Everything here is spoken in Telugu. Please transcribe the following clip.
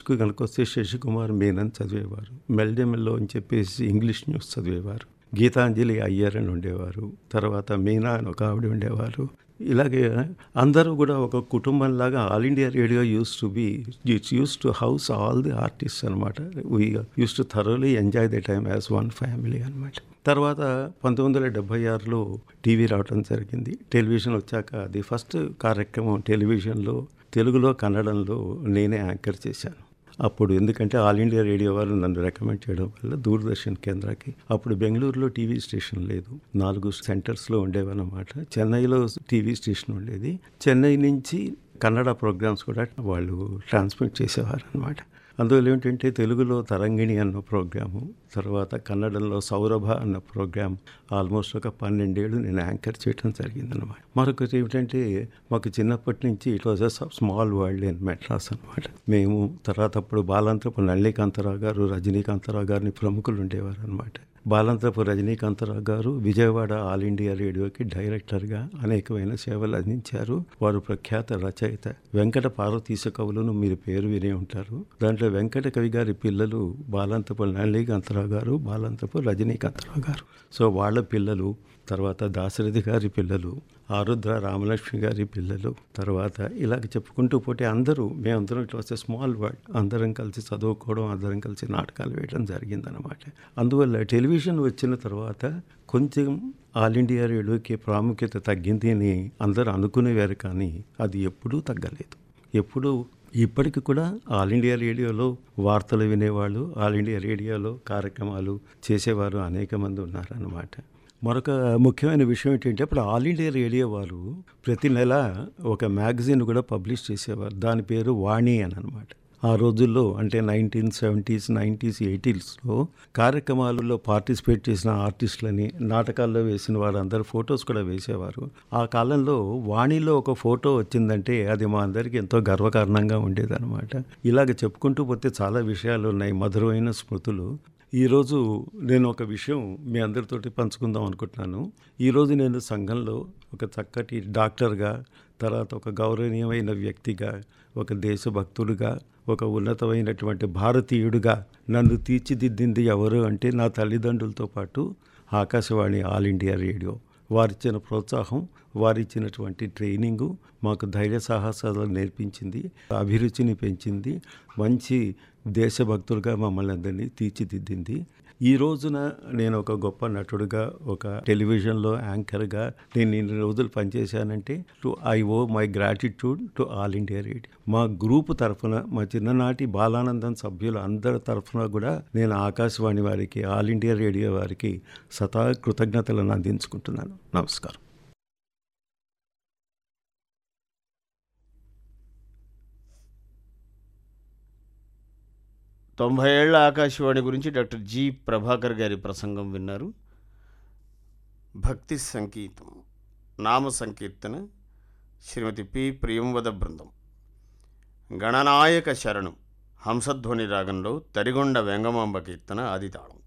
న్యూస్కు కనుక వస్తే శశికుమార్ మేనన్ చదివేవారు మెల్డెమెల్లో అని చెప్పేసి ఇంగ్లీష్ న్యూస్ చదివేవారు గీతాంజలి అయ్యర్ అని ఉండేవారు తర్వాత మీనా అని ఒక ఆవిడ ఉండేవారు ఇలాగే అందరూ కూడా ఒక కుటుంబంలాగా All India Radio used to be it's used to house all the artist అనమాట we used to thoroughly enjoy the time as one family అనమాట తర్వాత పంతొమ్మిది వందల డెబ్బై ఆరులో టీవీ రావడం జరిగింది టెలివిజన్ వచ్చాక అది ఫస్ట్ కార్యక్రమం టెలివిజన్లో తెలుగులో కన్నడంలో నేనే యాంకర్ చేశాను అప్పుడు ఎందుకంటే ఆల్ ఇండియా రేడియో వాళ్ళు నన్ను రికమెండ్ చేయడం వల్ల దూరదర్శన్ కేంద్రాకి అప్పుడు బెంగళూరులో టీవీ స్టేషన్ లేదు నాలుగు సెంటర్స్లో ఉండేవన్నమాట చెన్నైలో టీవీ స్టేషన్ ఉండేది చెన్నై నుంచి కన్నడ ప్రోగ్రామ్స్ కూడా వాళ్ళు ట్రాన్స్మిట్ చేసేవారు అనమాట అందువల్ల ఏమిటంటే తెలుగులో తరంగిణి అన్న ప్రోగ్రాము తర్వాత కన్నడంలో సౌరభ అన్న ప్రోగ్రామ్ ఆల్మోస్ట్ ఒక పన్నెండేళ్ళు నేను యాంకర్ చేయడం జరిగిందనమాట మరొకటి ఏమిటంటే మాకు చిన్నప్పటి నుంచి it was a small world in Madras అనమాట మేము తర్వాత అప్పుడు బాలాంతరపు నళికాంతరావు గారు రజనీకాంతరావు గారిని ప్రముఖులు ఉండేవారు అనమాట బాలంతరపు రజనీకాంతరావు గారు విజయవాడ ఆల్ ఇండియా రేడియోకి డైరెక్టర్గా అనేకమైన సేవలు అందించారు వారు ప్రఖ్యాత రచయిత వెంకట పార్వతీశ కవులను మీరు పేరు వినే ఉంటారు దాంట్లో వెంకట కవి గారి పిల్లలు బాలంతపు నళికాంతరావు గారు బాలంతపు రజనీకాంతరావు గారు సో వాళ్ళ పిల్లలు తర్వాత దాశరథి గారి పిల్లలు ఆరుద్ర రామలక్ష్మి గారి పిల్లలు తర్వాత ఇలాగ చెప్పుకుంటూ పోతే అందరూ మేమందరం ఇట్లా వస్తే స్మాల్ వర్డ్ అందరం కలిసి చదువుకోవడం అందరం కలిసి నాటకాలు వేయడం జరిగిందనమాట అందువల్ల టెలివిజన్ వచ్చిన తర్వాత కొంచెం ఆల్ ఇండియా రేడియోకి ప్రాముఖ్యత తగ్గింది అని అందరూ అనుకునేవారు కానీ అది ఎప్పుడూ తగ్గలేదు ఎప్పుడూ ఇప్పటికి కూడా ఆల్ ఇండియా రేడియోలో వార్తలు వినేవాళ్ళు ఆల్ ఇండియా రేడియోలో కార్యక్రమాలు చేసేవారు అనేక మంది ఉన్నారన్నమాట మరొక ముఖ్యమైన విషయం ఏంటంటే అప్పుడు ఆల్ ఇండియా రేడియో వారు ప్రతి నెల ఒక మ్యాగజైన్ కూడా పబ్లిష్ చేసేవారు దాని పేరు వాణి అని అనమాట ఆ రోజుల్లో అంటే నైన్టీన్ సెవెంటీస్ నైంటీస్ ఎయిటీస్లో కార్యక్రమాలలో పార్టిసిపేట్ చేసిన ఆర్టిస్టులని నాటకాల్లో వేసిన వారందరూ ఫొటోస్ కూడా వేసేవారు ఆ కాలంలో వాణిలో ఒక ఫోటో వచ్చిందంటే అది మా అందరికీ ఎంతో గర్వకారణంగా ఉండేదన్నమాట ఇలాగ చెప్పుకుంటూ పోతే చాలా విషయాలు ఉన్నాయి మధురమైన స్మృతులు ఈరోజు నేను ఒక విషయం మీ అందరితోటి పంచుకుందాం అనుకుంటున్నాను ఈరోజు నేను సంఘంలో ఒక చక్కటి డాక్టర్గా తర్వాత ఒక గౌరవనీయమైన వ్యక్తిగా ఒక దేశభక్తుడిగా ఒక ఉన్నతమైనటువంటి భారతీయుడిగా నన్ను తీర్చిదిద్దింది ఎవరు అంటే నా తల్లిదండ్రులతో పాటు ఆకాశవాణి ఆల్ ఇండియా రేడియో వారిచ్చిన ప్రోత్సాహం వారిచ్చినటువంటి ట్రైనింగు మాకు ధైర్య సాహసాలు నేర్పించింది అభిరుచిని పెంచింది మంచి దేశభక్తులుగా మమ్మల్ని అందరినీ తీర్చిదిద్దింది ఈ రోజున నేను ఒక గొప్ప నటుడుగా ఒక టెలివిజన్లో యాంకర్గా నేను ఇన్ని రోజులు పనిచేశానంటే to I owe my gratitude to All India Radio మా గ్రూప్ తరఫున మా చిన్ననాటి బాలానందం సభ్యులు అందరి తరఫున కూడా నేను ఆకాశవాణి వారికి ఆల్ ఇండియా రేడియో వారికి సతా కృతజ్ఞతలను అందించుకుంటున్నాను నమస్కారం తొంభై ఏళ్ల ఆకాశవాణి గురించి డాక్టర్ జి ప్రభాకర్ గారి ప్రసంగం విన్నారు భక్తి సంగీతం నామ సంకీర్తన శ్రీమతి పి ప్రియంవద బృందం గణనాయక శరణం హంసధ్వని రాగంలో తరిగొండ వెంగమాంబ కీర్తన ఆదితాళం